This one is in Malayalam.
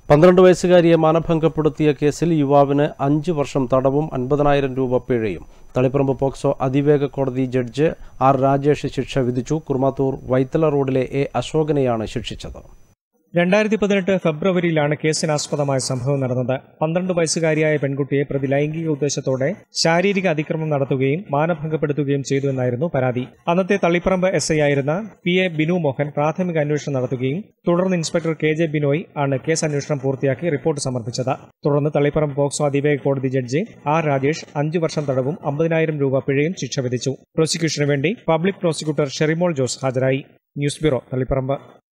പന്ത്രണ്ട് വയസ്സുകാരിയെ മാനഭംഗപ്പെടുത്തിയ കേസിൽ യുവാവിന് അഞ്ച് വർഷം തടവും അൻപതിനായിരം രൂപ പിഴയും തളിപ്പറമ്പ് പോക്സോ അതിവേഗ കോടതി ജഡ്ജ് ആർ രാജേഷ് ശിക്ഷ വിധിച്ചു കുർമാത്തൂർ വൈത്തല റോഡിലെ എ അശോകനെയാണ് ശിക്ഷിച്ചത് രണ്ടായിരത്തി പതിനെട്ട് ഫെബ്രുവരിയിലാണ് കേസിനാസ്പദമായ സംഭവം നടന്നത് പന്ത്രണ്ട് വയസ്സുകാരിയായ പെൺകുട്ടിയെ പ്രതി ലൈംഗിക ഉദ്ദേശത്തോടെ ശാരീരിക അതിക്രമം നടത്തുകയും മാനഭംഗപ്പെടുത്തുകയും ചെയ്തു എന്നായിരുന്നു പരാതി അന്നത്തെ തളിപ്പറമ്പ് എസ് ഐ ആയിരുന്ന പി എ ബിനു മോഹൻ പ്രാഥമിക അന്വേഷണം നടത്തുകയും തുടർന്ന് ഇൻസ്പെക്ടർ കെ ജെ ബിനോയ് ആണ് കേസ് അന്വേഷണം പൂർത്തിയാക്കി റിപ്പോർട്ട് സമർപ്പിച്ചത് തുടർന്ന് തളിപ്പറമ്പ് പോക്സോ അതിവേഗ കോടതി ജഡ്ജി ആർ രാജേഷ് അഞ്ചു വർഷം തടവും അമ്പതിനായിരം രൂപ പിഴയും ശിക്ഷ വിധിച്ചു പ്രോസിക്യൂഷന് വേണ്ടി പബ്ലിക് പ്രോസിക്യൂട്ടർ ഷെറിമോൾ ജോസ് ഹാജരായി ന്യൂസ് ബ്യൂറോ തളിപ്പറമ്പ്